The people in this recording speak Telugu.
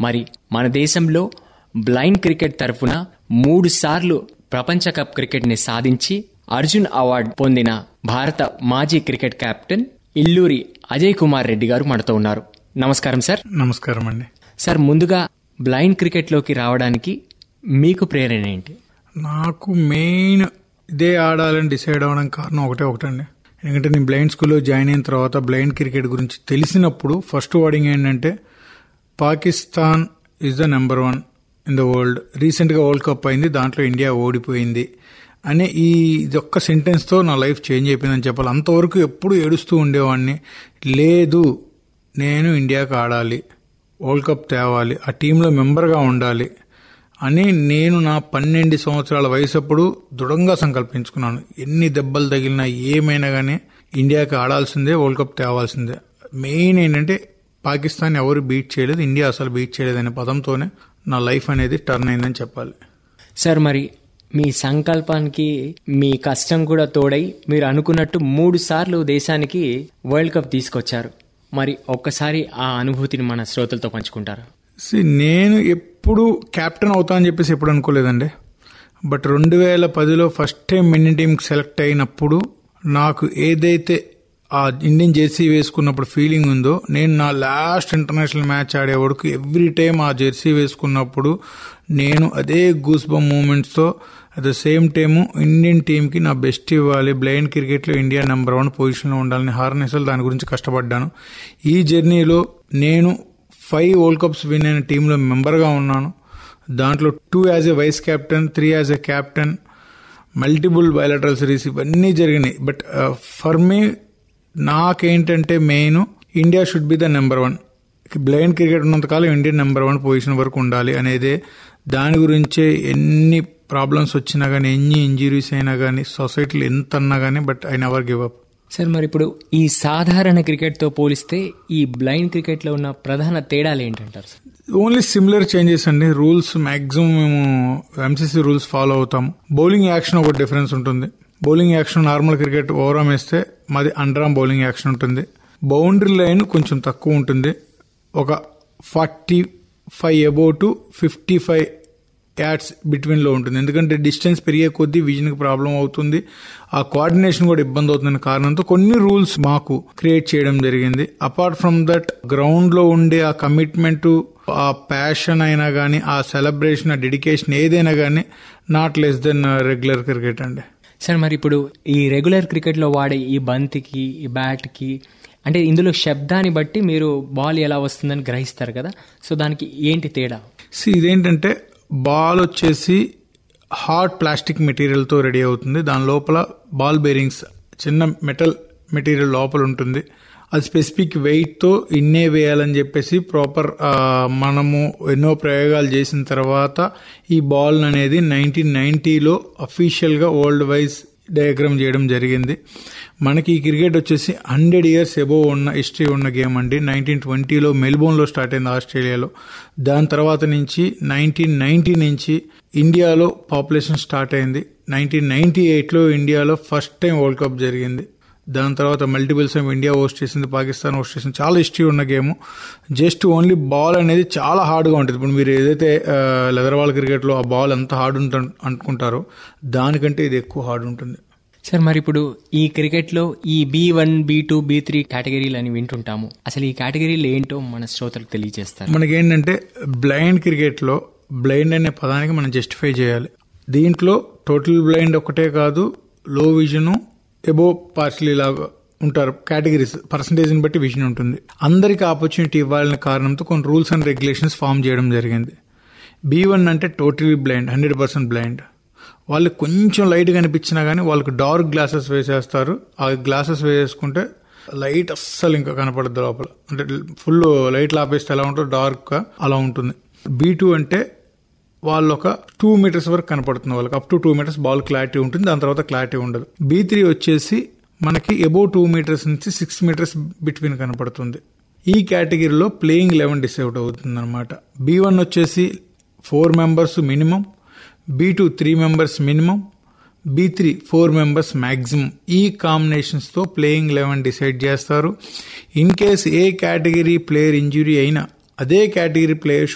మరి మన దేశంలో బ్లైండ్ క్రికెట్ తరఫున మూడు సార్లు ప్రపంచ కప్ క్రికెట్ ని సాధించి అర్జున్ అవార్డు పొందిన భారత మాజీ క్రికెట్ కెప్టెన్ ఇల్లూరి అజయ్ కుమార్ రెడ్డి గారు మనతో ఉన్నారు నమస్కారం సార్ నమస్కారం అండి సార్ ముందుగా బ్లైండ్ క్రికెట్లోకి రావడానికి మీకు ప్రేరణ ఏంటి నాకు మెయిన్ ఇదే ఆడాలని డిసైడ్ అవ్వడం కారణం ఒకటే ఒకటండి ఎందుకంటే నేను బ్లైండ్ స్కూల్లో జాయిన్ అయిన తర్వాత బ్లైండ్ క్రికెట్ గురించి తెలిసినప్పుడు ఫస్ట్ వర్డింగ్ ఏంటంటే Pakistan is the number one in the world రీసెంట్గా వరల్డ్ కప్ అయింది దాంట్లో ఇండియా ఓడిపోయింది అనే ఈ ఇదొక్క సెంటెన్స్తో నా లైఫ్ చేంజ్ అయిపోయిందని చెప్పాలి అంతవరకు ఎప్పుడు ఏడుస్తూ ఉండేవాడిని లేదు నేను ఇండియాకి ఆడాలి వరల్డ్ కప్ తేవాలి ఆ టీంలో మెంబర్గా ఉండాలి అని నేను నా పన్నెండు సంవత్సరాల వయసప్పుడు దృఢంగా సంకల్పించుకున్నాను ఎన్ని దెబ్బలు తగిలినా ఏమైనా కానీ ఇండియాకి ఆడాల్సిందే వరల్డ్ కప్ తేవాల్సిందే మెయిన్ ఏంటంటే పాకిస్తాన్ ఎవరు బీట్ చేయలేదు ఇండియా అసలు బీట్ చేయలేదు అనే పదంతోనే నా లైఫ్ అనేది టర్న్ అయిందని చెప్పాలి సార్ మరి మీ సంకల్పానికి మీ కష్టం కూడా తోడై మీరు అనుకున్నట్టు మూడు సార్లు దేశానికి వరల్డ్ కప్ తీసుకొచ్చారు మరి ఒక్కసారి ఆ అనుభూతిని మన శ్రోతలతో పంచుకుంటారా See, నేను ఎప్పుడు కెప్టెన్ అవుతా అని చెప్పేసి ఎప్పుడు అనుకోలేదండి బట్ రెండు వేల పదిలో ఫస్ట్ టైం ఇండియన్ టీంకి సెలెక్ట్ అయినప్పుడు నాకు ఏదైతే ఆ ఇండియన్ జెర్సీ వేసుకున్నప్పుడు ఫీలింగ్ ఉందో నేను నా లాస్ట్ ఇంటర్నేషనల్ మ్యాచ్ ఆడే వరకు ఎవ్రీ టైం ఆ జెర్సీ వేసుకున్నప్పుడు నేను అదే గూస్ బమ్ మూమెంట్స్తో at the same time Indian టీంకి నా బెస్ట్ ఇవ్వాలి బ్లైండ్ క్రికెట్లో ఇండియా నెంబర్ వన్ పొజిషన్లో ఉండాలని హార్నెసల్ దాని గురించి కష్టపడ్డాను ఈ జర్నీలో నేను ఫైవ్ వరల్డ్ కప్స్ విన్ అయిన టీంలో మెంబర్గా ఉన్నాను దాంట్లో two as a vice captain three as a captain multiple bilateral series ఇవన్నీ జరిగినాయి బట్ ఫర్ మీ నాకేంటంటే main India should be the number one blind cricket ఉన్నంతకాలం ఇండియన్ నెంబర్ వన్ పొజిషన్ వరకు ఉండాలి అనేదే దాని గురించే ఎన్ని ప్రాబ్లమ్స్ వచ్చినా కానీ ఎన్ని ఇంజరీస్ అయినా కానీ సొసైటీలో ఎంత అన్నా కానీ but I never give up sir మరి ఇప్పుడు ఈ సాధారణ క్రికెట్తో పోలిస్తే ఈ బ్లైండ్ క్రికెట్లో ఉన్న ప్రధాన తేడాలు ఏంటంటారు సార్ ఓన్లీ సిమిలర్ చేంజెస్ అండి రూల్స్ మాక్సిమం మేము ఎంసీసీ రూల్స్ ఫాలో అవుతాం బౌలింగ్ యాక్షన్ ఒక డిఫరెన్స్ ఉంటుంది bowling action normal cricket overarm వేస్తే మాది అండరామ్ బౌలింగ్ యాక్షన్ ఉంటుంది బౌండరీ లైన్ కొంచెం తక్కువ ఉంటుంది ఒక forty five above to fifty five yards బిట్వీన్లో ఉంటుంది ఎందుకంటే డిస్టెన్స్ పెరిగే కొద్దీ విజన్కి ప్రాబ్లం అవుతుంది ఆ కోఆర్డినేషన్ కూడా ఇబ్బంది అవుతుందనే కారణంతో కొన్ని రూల్స్ మాకు క్రియేట్ చేయడం జరిగింది అపార్ట్ ఫ్రమ్ దట్ గ్రౌండ్లో ఉండే ఆ కమిట్మెంట్ ఆ ప్యాషన్ అయినా కానీ ఆ సెలబ్రేషన్ ఆ డెడికేషన్ ఏదైనా కానీ not less than regular cricket అండి సార్ మరి ఇప్పుడు ఈ రెగ్యులర్ క్రికెట్లో వాడే ఈ బంతికి ఈ బ్యాట్కి అంటే ఇందులో శబ్దాన్ని బట్టి మీరు బాల్ ఎలా వస్తుందని గ్రహిస్తారు కదా సో దానికి ఏంటి తేడా సి ఇదేంటంటే బాల్ వచ్చేసి హార్డ్ ప్లాస్టిక్ మెటీరియల్తో రెడీ అవుతుంది దాని లోపల బాల్ బేరింగ్స్ చిన్న మెటల్ మెటీరియల్ లోపల ఉంటుంది అది స్పెసిఫిక్ వెయిట్తో ఇన్నే వేయాలని చెప్పేసి ప్రాపర్ మనము ఎన్నో ప్రయోగాలు చేసిన తర్వాత ఈ బాల్ అనేది నైన్టీన్ నైన్టీలో అఫీషియల్గా వరల్డ్ వైజ్ డయాగ్రామ్ చేయడం జరిగింది మనకి ఈ క్రికెట్ వచ్చేసి హండ్రెడ్ ఇయర్స్ ఎబోవ్ ఉన్న హిస్టరీ ఉన్న గేమ్ అండి నైన్టీన్ ట్వంటీలో మెల్బోర్న్లో స్టార్ట్ అయింది ఆస్ట్రేలియాలో దాని తర్వాత నుంచి నైన్టీన్ నైన్టీ నుంచి ఇండియాలో పాపులేషన్ స్టార్ట్ అయింది నైన్టీన్ నైన్టీ ఎయిట్లో ఇండియాలో ఫస్ట్ టైం వరల్డ్ కప్ జరిగింది దాని తర్వాత మల్టిపుల్స్ టైం ఇండియా హోస్ట్ చేసింది పాకిస్తాన్ హోస్ట్ చేసింది చాలా హిస్టరీ ఉన్న గేమ్ జస్ట్ ఓన్లీ బాల్ అనేది చాలా హార్డ్గా ఉంటుంది ఇప్పుడు మీరు ఏదైతే లెదర్ బాల్ క్రికెట్లో ఆ బాల్ ఎంత హార్డ్ ఉంటుంది అనుకుంటారో దానికంటే ఇది ఎక్కువ హార్డ్ ఉంటుంది సార్ మరి ఇప్పుడు ఈ క్రికెట్లో ఈ B one B two B three కేటగిరీలు అని వింటుంటాము అసలు ఈ కేటగిరీలు ఏంటో మన శ్రోతలకు తెలియజేస్తారు మనకేంటంటే బ్లైండ్ క్రికెట్లో బ్లైండ్ అనే పదానికి మనం జస్టిఫై చేయాలి దీంట్లో టోటల్ బ్లైండ్ ఒకటే కాదు లో విజను ఎబో పార్షలీ లాగా ఉంటారు కేటగిరీస్ పర్సంటేజ్ని బట్టి విజన్ ఉంటుంది అందరికి ఆపర్చునిటీ ఇవ్వాలనే కారణంతో కొన్ని రూల్స్ అండ్ రెగ్యులేషన్స్ ఫామ్ చేయడం జరిగింది బీ వన్ అంటే totally blind hundred percent blind వాళ్ళు కొంచెం లైట్ కనిపించినా కానీ వాళ్ళకి డార్క్ గ్లాసెస్ వేసేస్తారు ఆ గ్లాసెస్ వేసుకుంటే లైట్ అస్సలు ఇంకా కనపడద్దు లోపల అంటే ఫుల్ లైట్ ఆపేస్తే ఎలా ఉంటుందో డార్క్ అలా ఉంటుంది బీ టూ అంటే వాళ్ళు ఒక టూ మీటర్స్ వరకు కనపడుతుంది వాళ్ళకి up to two metres ball clarity ఉంటుంది దాని తర్వాత క్లారిటీ ఉండదు బీ త్రీ వచ్చేసి మనకి ఎబో టూ మీటర్స్ నుంచి సిక్స్ మీటర్స్ బిట్వీన్ కనపడుతుంది ఈ కేటగిరీలో ప్లేయింగ్ లెవెన్ డిసైడ్ అవుతుంది అనమాట బీ వన్ వచ్చేసి four members minimum B two three members minimum B three four members maximum ఈ కాంబినేషన్స్తో ప్లేయింగ్ లెవెన్ డిసైడ్ చేస్తారు ఇన్ కేస్ ఏ కేటగిరీ ప్లేయర్ ఇంజురీ అయినా అదే కేటగిరీ ప్లేయర్